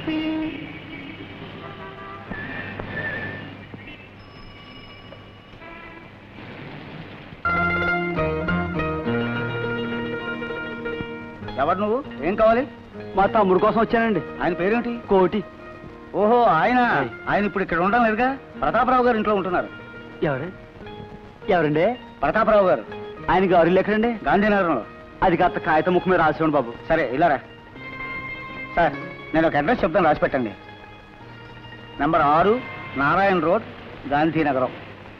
ఎవరు నువ్వు ఏం కావాలి మా తమ్ముడు కోసం వచ్చానండి ఆయన పేరేంటి కోటి ఓహో ఆయన ఆయన ఇప్పుడు ఇక్కడ ఉండడం లేదుగా ప్రతాపరావు గారు ఇంట్లో ఉంటున్నారు ఎవరు ఎవరండి ప్రతాపరావు గారు ఆయన గారు ఎక్కడండి గాంధీనగరంలో అది కాస్త కాగితం ముఖం మీద రాసేవాడు బాబు సరే ఇలారా సార్ నేను ఒక అడ్రస్ చెప్తాను రాసి పెట్టండి నెంబర్ ఆరు నారాయణ రోడ్ గాంధీనగరం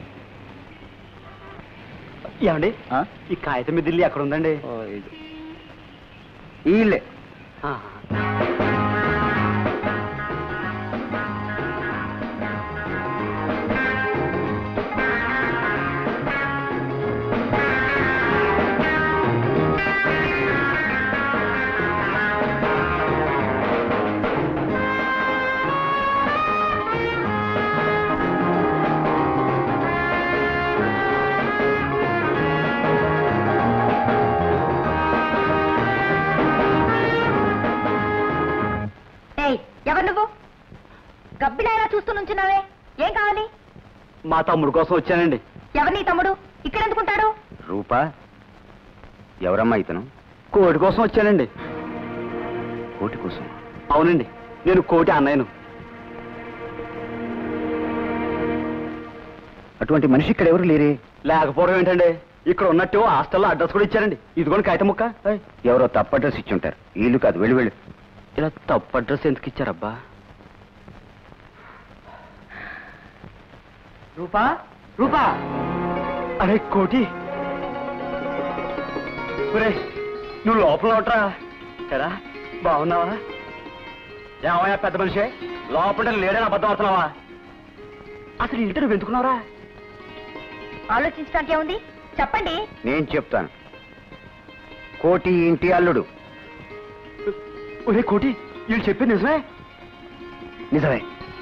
ఏమండి ఆ? ఈ కాగితం మీద ఇల్లు ఎక్కడ ఉందండి ఓ, ఇది. ఈ ఇల్లే ఆ. ఏయ్ ఎవరు నువ్వు గబ్బిలారా చూస్తూ నుంచున్నావే ఏం కావాలి మా తమ్ముడు కోసం వచ్చానండి ఎవరు నీ తమ్ముడు ఇక్కడ ఎందుకుంటాడు రూపా ఎవరమ్మా ఇతను కోటి కోసం వచ్చానండి కోటి కోసం అవునండి నేను కోటి అన్నయ్యను అటువంటి మనిషి ఇక్కడ ఎవరు లేరే లేకపోవడం ఏంటండి ఇక్కడ ఉన్నట్టు హాస్టల్లో అడ్రస్ కూడా ఇచ్చారండి ఇదిగోండి కాగితం ముక్క ఏయ్, ఎవరో తప్పు అడ్రస్ ఇచ్చి ఉంటారు ఇల్లు కాదు వెళ్ళి వెళ్ళు ఇలా తప్పు అడ్రస్ ఎందుకు ఇచ్చారబ్బా రూపా రూపా అరే కోటి ఒరేయ్, నువ్వు లోపల ఉంటారా కదా బాగున్నావా ఏమయ్యా పెద్ద మనిషి లోపల లేడని అబద్ధం ఆడుతున్నావా అసలు ఇంటి నువ్వు ఎందుకున్నావురా ఆలోచించడానికి ఏముంది చెప్పండి నేను చెప్తాను కోటి ఇంటి అల్లుడు ఒరే కోటి వీళ్ళు చెప్పింది నిజమే నిజమే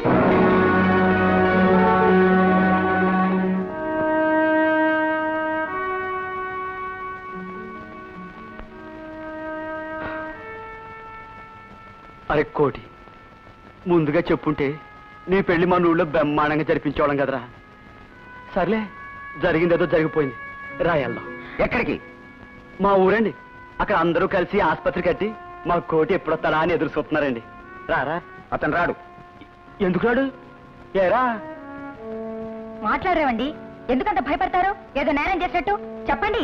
అరే కోటి ముందుగా చెప్పుంటే నీ పెళ్లి మన ఊళ్ళో బ్రహ్మాండంగా జరిపించేవాళ్ళం కదరా సర్లే జరిగిందేదో జరిగిపోయింది రాయల్దాం ఎక్కడికి మా ఊరండి అక్కడ అందరూ కలిసి ఆసుపత్రి కట్టి మా కోటి ఎప్పుడొస్తాడా అని ఎదురు చూస్తున్నారండి రారా అతను రాడు ఎందుకు రాడు ఏరా మాట్లాడరేవండి ఎందుకంత భయపడతారు ఏదో నేరం చేసినట్టు చెప్పండి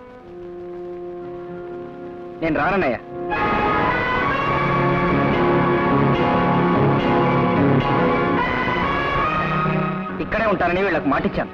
నేను రానన్నయ్య ఇక్కడే ఉంటానని వీళ్ళకి మాటిచ్చాను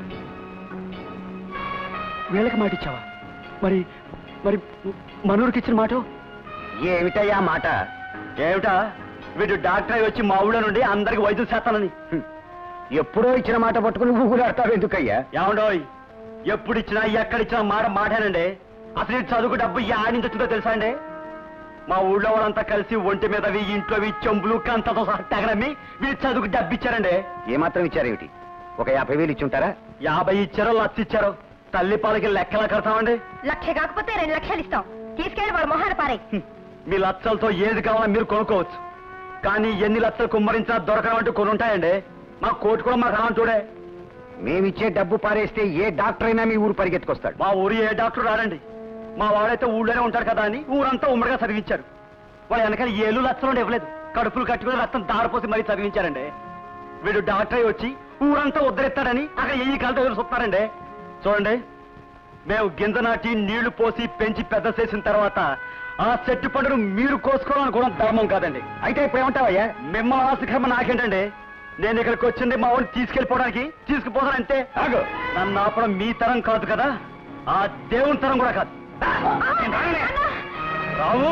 వీళ్ళకి మాట ఇచ్చావా మరి మరి మనూరికి ఇచ్చిన మాట ఏమిటయ్యా మాట ఏమిటా వీడు డాక్టర్ అయి వచ్చి మా ఊళ్ళో నుండి అందరికి వైద్యం చేస్తానని హ్మ్. ఎప్పుడో ఇచ్చిన మాట పట్టుకుని ఊగులాడతావు ఎందుకయ్యా ఏమండోయ్ ఎప్పుడు ఇచ్చినా ఎక్కడిచ్చినా మాట మాటానండి అసలు ఈ చదువుకు డబ్బు ఈ ఆడి నుంచి వచ్చిందో తెలుసా అండి మా ఊళ్ళో వాళ్ళంతా కలిసి ఒంటి మీదవి ఇంట్లోవి చెంబులు కంతతో సహా తెగనమ్మి వీళ్ళు చదువుకు డబ్బు ఇచ్చారండి ఏమాత్రం ఇచ్చారేమిటి ఒక యాభై వేలు ఇచ్చి ఉంటారా యాభై ఇచ్చారో లక్ష ఇచ్చారో తల్లి పాలకి లెక్కలా కడతామండి లక్ష కాకపోతే రెండు లక్షలు ఇస్తాం తీసుకెళ్లి వాడు మొహాన పారే హ్మ్. మీ లక్షలతో ఏది కావాలో మీరు కొనుక్కోవచ్చు కానీ ఎన్ని లక్షలు కుమ్మరించినా దొరకడం అంటూ కొన్ని ఉంటాయండి మా కోటి కూడా మాకు రావని చూడే మేమిచ్చే డబ్బు పారేస్తే ఏ డాక్టర్ అయినా మీ ఊరు పరిగెత్తుకొస్తాడు మా ఊరు ఏ డాక్టర్ రాడండి మా వాడైతే ఊళ్ళోనే ఉంటాడు కదా అని ఊరంతా ఉమ్మడిగా చదివించారు వాడు వెనకాల ఏళ్ళు లక్షలు ఇవ్వలేదు కడుపులు కట్టుకుని రక్తం దారిపోసి మరీ చదివించారండి వీడు డాక్టర్ అయి వచ్చి ఊరంతా ఉద్ధరిస్తాడని అక్కడ ఎయ్యి కాలతో ఎదురు చూస్తున్నారండి చూడండి మేము గింజ నాటి నీళ్లు పోసి పెంచి పెద్ద చేసిన తర్వాత ఆ చెట్టు పండును మీరు కోసుకోవాలనుకోవడం ధర్మం కాదండి అయితే ఇప్పుడు ఏమంటావయ్యా మిమ్మల్ని ఆశకర్మ నాకేంటండి నేను ఇక్కడికి వచ్చింది మా వాడిని తీసుకెళ్ళిపోవడానికి తీసుకుపోతానంటే ఆగు. నన్ను ఆపడం మీ తరం కాదు కదా ఆ దేవుని తరం కూడా కాదు నేను రానులే. రావు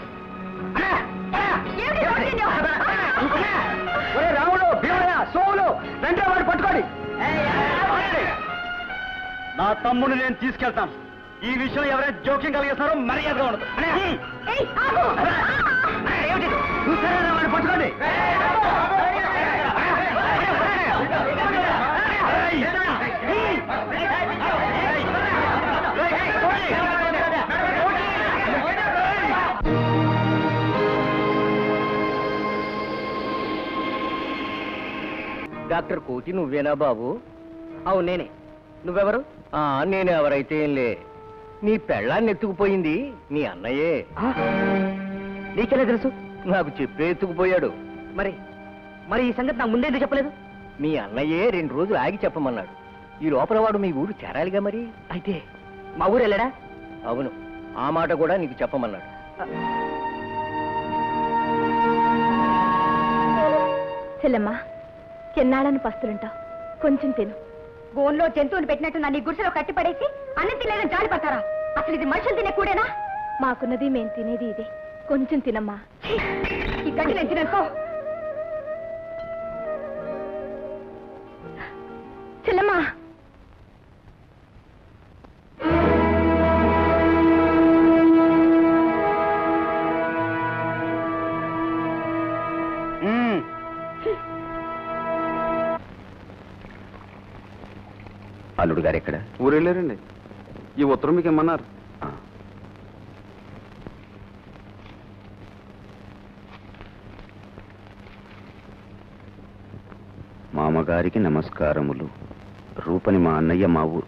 ఏమిటి దౌర్జన్యం? ఒరే రాముడు భీమయ్య సోములు వెంటనే వాడు పట్టుకోండి నా తమ్ముడిని నేను తీసుకెళ్తాను ఈ విషయం ఎవరైనా జోక్యం కలిగేస్తారో మర్యాదగా ఉండదు ఏయ్, ఆగు! చూసారా వాడు పట్టుకోండి డాక్టర్ కోటి నువ్వేనా బాబు అవును నేనే నువ్వెవరు ఆ నేను ఎవరైతే ఏంలే నీ పెళ్ళాన్ని ఎత్తుకుపోయింది నీ అన్నయ్యే నీకెలా తెలుసు నాకు చెప్పే ఎత్తుకుపోయాడు మరి మరి ఈ సంగతి నాకు ముందే ఎందుకు చెప్పలేదు మీ అన్నయ్యే రెండు రోజులు ఆగి చెప్పమన్నాడు ఈ లోపల వాడు మీ ఊరు చేరాలిగా మరి అయితే మా ఊరు వెళ్ళాడా అవును ఆ మాట కూడా నీకు చెప్పమన్నాడు చెల్లమ్మా ఎన్నాళ్ళని పస్తులుంటావు కొంచెం తిను బోన్లో జంతువుని పెట్టినట్టు నన్ను ఈ గుడిసెలో కట్టి పడేసి అన్నం తినేదని జాలి పడతారా అసలు ఇది మనుషులు తినే కూడేనా మాకున్నది మేం తినేది ఇదే కొంచెం తినమ్మా ఈ గడ్డి నేను తిననుకో చెల్లమ్మా అల్లుడు గారు ఎక్కడ ఊరు వెళ్ళారండి ఈ ఉత్తరం మీకు ఇమ్మన్నారు మామగారికి నమస్కారములు రూపని మా అన్నయ్య మా ఊరు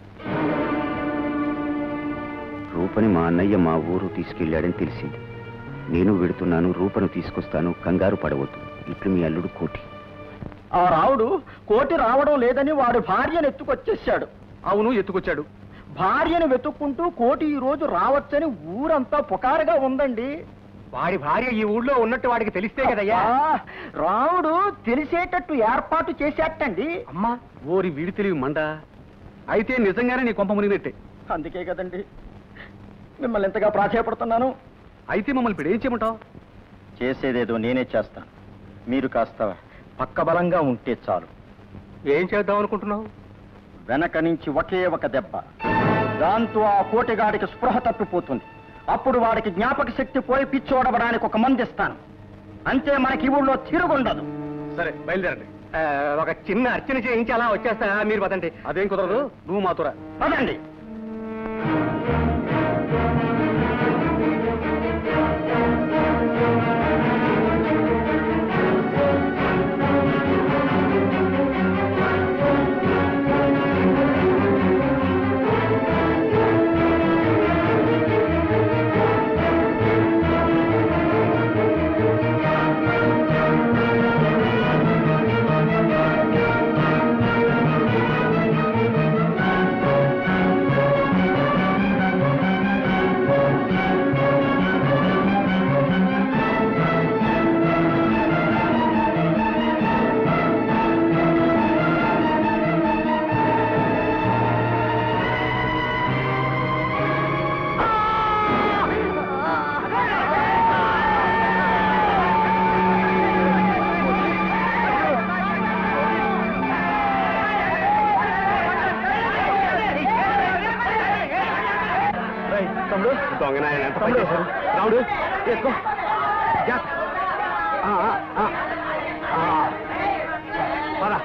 రూపని మా అన్నయ్య మా ఊరు తీసుకెళ్ళాడని తెలిసింది నేను వెడుతున్నాను రూపను తీసుకొస్తాను కంగారు పడవద్దు ఇప్పుడు మీ అల్లుడు కోటి ఆ రావుడు కోటి రావడం లేదని వాడి భార్యను ఎత్తుకొచ్చేసాడు అవును ఎత్తుకొచ్చాడు భార్యను వెతుక్కుంటూ కోటి ఈ రోజు రావచ్చని ఊరంతా పుకారుగా ఉందండి వాడి భార్య ఈ ఊళ్ళో ఉన్నట్టు వాడికి తెలిస్తే కదయ్యా ఆ, రావుడు తెలిసేటట్టు ఏర్పాటు చేసేటండి అమ్మా ఓరి వీడి తెలివి మండ అయితే నిజంగానే నీ కొంప మునిగినట్టే అందుకే కదండి మిమ్మల్ని ఎంతగా ప్రాధాయపడుతున్నాను అయితే మమ్మల్ని ఇప్పుడు ఏం చేయమంటావు చేసేదేదో నేనే చేస్తాను మీరు కాస్త పక్కబలంగా ఉంటే చాలు ఏం చేద్దాం అనుకుంటున్నావు వెనక నుంచి ఒకే ఒక దెబ్బ దాంతో ఆ కోటిగాడికి స్పృహ తప్పిపోతుంది అప్పుడు వాడికి జ్ఞాపక శక్తి పోయి పిచ్చోడవడానికి ఒక మందిస్తాను అంతే మనకి ఈ ఊళ్ళో తిరుగుండదు సరే బయలుదేరండి ఒక చిన్న అర్చన చేయించి అలా వచ్చేస్తా మీరు పదండి అదేం కుదరదు నువ్వు మాతురా పదండి తమ్ముడు దొంగనాయన తమ్ముడు రాముడు వేసుకో జాక్. ఆ, ఆ, ఆ. ఆ. పద.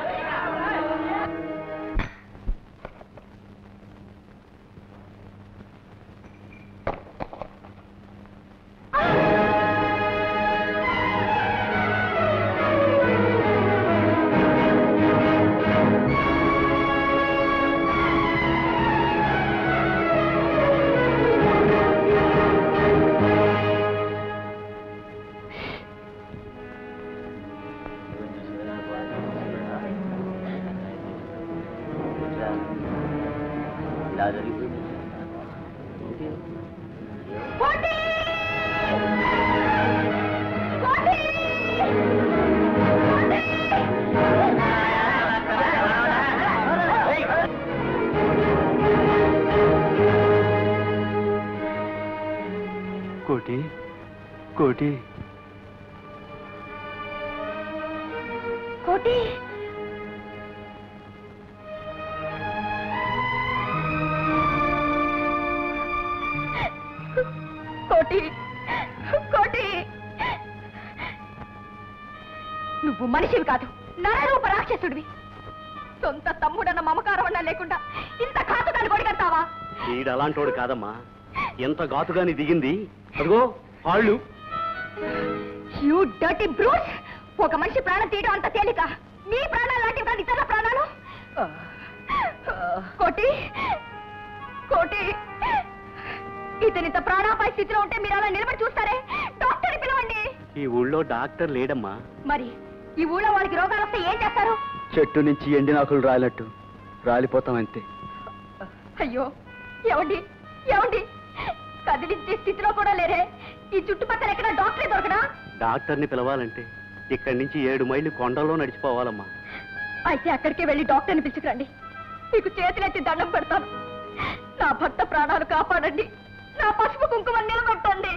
కోటి కోటి కోటి కోటి కోటి నువ్వు మనిషివి కాదు నరరూప రాక్షసుడివి సొంత తమ్ముడన్న మమకారం అన్నా లేకుండా ఇంత ఘాతుకాన్ని కొడిగడతావా వీడు అలాంటోడు కాదమ్మా ఎంత ఘాతుగాని దిగింది అదిగో ఆళ్ళు యూ డర్టీ బ్రూట్ ఒక మనిషి ప్రాణం తీయడం అంత తేలిక నీ ప్రాణాలు లాంటి కాదు ఇతరుల ప్రాణాలు కోటి కోటి ఇతనిత ప్రాణాపాయ స్థితిలో ఉంటే మీరు అలా నిలబడి చూస్తారే డాక్టర్ని పిలవండి ఈ ఊళ్ళో డాక్టర్ లేడమ్మా మరి ఈ ఊళ్ళో వాళ్ళకి రోగాలు వస్తే ఏం చేస్తారు చెట్టు నుంచి ఎండినాకులు రాలినట్టు రాలిపోతాం అంతే అయ్యో ఏమండి ఏమండి కదిలించే స్థితిలో కూడా లేరే ఈ చుట్టుపక్కల ఎక్కడ డాక్టరే దొరకడా డాక్టర్ని పిలవాలంటే ఇక్కడి నుంచి ఏడు మైళ్ళు కొండల్లో నడిచిపోవాలమ్మా అయితే అక్కడికే వెళ్ళి డాక్టర్ని పిలుచుకురండి మీకు చేతులెత్తి దండం పెడతాను నా భర్త ప్రాణాలు కాపాడండి నా పసుపు కుంకుమ నిలబెట్టండి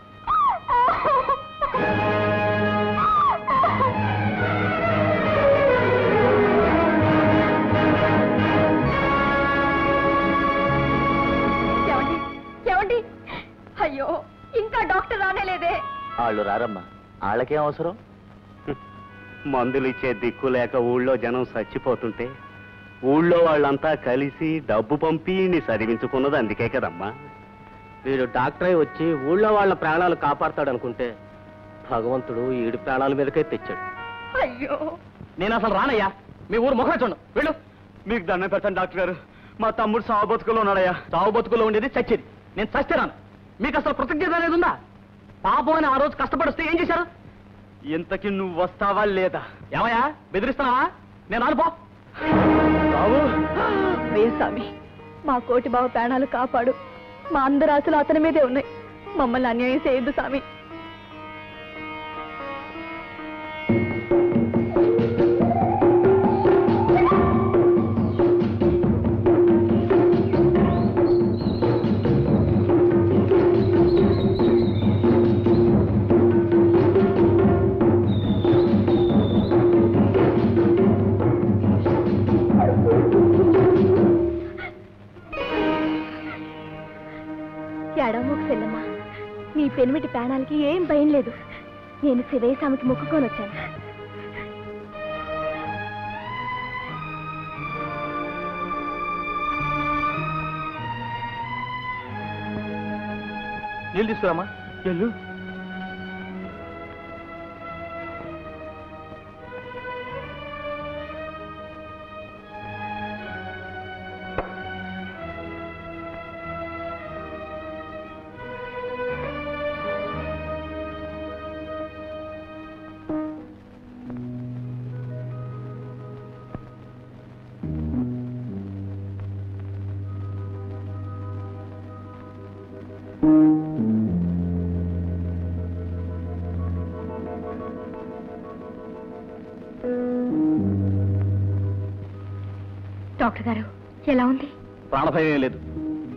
ఏమండి ఏమండి అయ్యో ఇంకా డాక్టర్ రానేలేదే వాళ్ళు రారమ్మా వాళ్ళకేం అవసరం మందులు ఇచ్చే దిక్కు లేక ఊళ్ళో జనం చచ్చిపోతుంటే ఊళ్ళో వాళ్ళంతా కలిసి డబ్బు పంపి నీ చదివించుకున్నది అందుకే కదమ్మా వీడు డాక్టర్ అయి వచ్చి ఊళ్ళో వాళ్ళ ప్రాణాలు కాపాడతాడు అనుకుంటే భగవంతుడు ఈడి ప్రాణాల మీదకే తెచ్చాడు అయ్యో నేను అసలు రానయ్యా మీ ఊరు ముఖం చూడు వెళ్ళు మీకు దండం పెట్టండి డాక్టర్ గారు మా తమ్ముడు సావు బతుకులో ఉన్నాడయ్యా సావు బతుకులో ఉండేది చచ్చేది నేను చస్తే రాను మీకు అసలు కృతజ్ఞత అనేది ఉందా పాపం అని ఆ రోజు కష్టపడిస్తే ఏం చేశారు ఇంతకి నువ్వు వస్తావా లేదా ఏమయ్యా బెదిరిస్తున్నావా నేను అనుపో బాబు అయ్యో స్వామి మా కోటి బావ ప్రాణాలు కాపాడు మా అందరి ఆశలు అతని మీదే ఉన్నాయి మమ్మల్ని అన్యాయం చేయొద్దు స్వామి ఎడమొక సెల్లమ్మ నీ పెనిమిటి ప్రాణాలకి ఏం భయం లేదు నేను శివేశామికి మొక్కుకొని వచ్చాను నీళ్ళు తీసుకురామా వెళ్ళు డాక్టర్ గారు ఎలా ఉంది ప్రాణభయం ఏం లేదు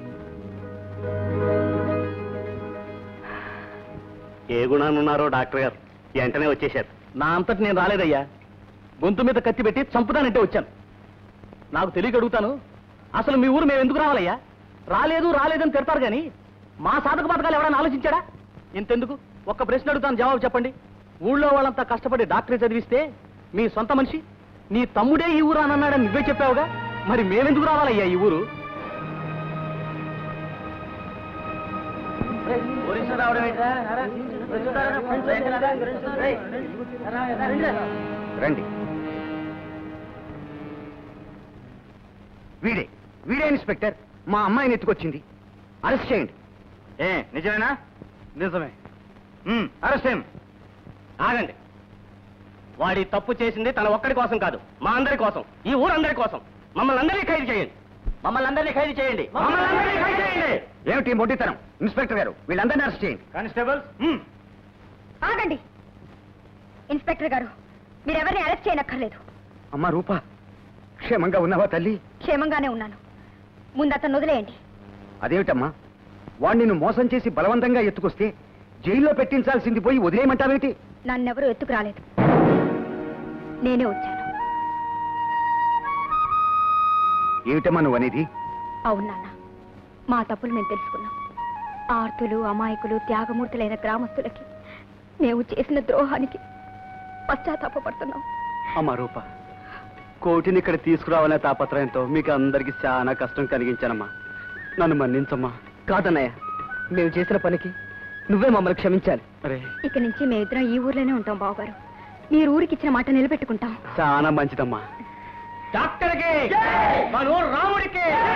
ఏ గుణాన్ని ఉన్నారో డాక్టర్ గారు వెంటనే వచ్చేశారు నా అంతటి నేను రాలేదయ్యా గొంతు మీద కత్తి పెట్టి చంపుతానంటే వచ్చాను నాకు తెలియక అడుగుతాను అసలు మీ ఊరు మేము ఎందుకు రావాలయ్యా రాలేదు రాలేదని తిడతారు కానీ మా సాధక పథకాలు ఎవడైనా ఆలోచించాడా ఇంతెందుకు ఒక్క ప్రశ్న అడుగుతాను జవాబు చెప్పండి ఊళ్ళో వాళ్ళంతా కష్టపడి డాక్టరే చదివిస్తే మీ సొంత మనిషి నీ తమ్ముడే ఈ ఊరు అని అన్నాడని నువ్వే చెప్పావుగా మరి మేమెందుకు రావాలయ్యా ఈ ఊరు రండి వీడే వీడే ఇన్స్పెక్టర్ మా అమ్మాయిని ఎత్తుకొచ్చింది అరెస్ట్ చేయండి ఏ నిజమేనా నిజమే అరెస్ట్ ఏం ఆగండి వాడి తప్పు చేసింది తన ఒక్కడి కోసం కాదు మా అందరి కోసం ఈ ఊరందరి కోసం మమ్మల్ని అందరినీ ఖైదు చేయండి మమ్మల్ని అందరినీ ఖైదు చేయండి మమ్మల్ని అందరినీ ఖైదు చేయండి ఏమిటి ఈ మొండితనం ఇన్స్పెక్టర్ గారు వీళ్ళందరినీ అరెస్ట్ చేయండి కానిస్టేబుల్స్ ఆగండి ఇన్స్పెక్టర్ గారు మీరెవరిని అరెస్ట్ చేయనక్కర్లేదు అమ్మా రూప క్షేమంగా ఉన్నావా తల్లి క్షేమంగానే ఉన్నాను ముందు అతను వదిలేయండి అదేమిటమ్మా వాణ్ణి నిన్ను మోసం చేసి బలవంతంగా ఎత్తుకొస్తే జైల్లో పెట్టించాల్సింది పోయి వదిలేయమంటావేంటి నన్నెవరూ ఎత్తుకు రాలేదు నేనే వచ్చాను ఏమిటమ్మా నువ్వు అనేది అవును నాన్న మా తప్పులు మేము తెలుసుకున్నాం ఆర్తులు అమాయకులు త్యాగమూర్తులైన గ్రామస్తులకి మేము చేసిన ద్రోహానికి పశ్చాత్తాపడుతున్నాం అమ్మా రూప కోటిని ఇక్కడ తీసుకురావాలనే తాపత్రయంతో మీకు అందరికి చాలా కష్టం కలిగించానమ్మా నన్ను మన్నించమ్మా కాదన్నయ్య మేము చేసిన పనికి నువ్వే మమ్మల్ని క్షమించాలి అరే ఇక నుంచి మేమిద్దరం ఈ ఊర్లోనే ఉంటాం బావగారు మీరు ఊరికిచ్చిన మాట నిలబెట్టుకుంటాం చాలా మంచిదమ్మా డాక్టర్కి మన ఊరు రాముడికి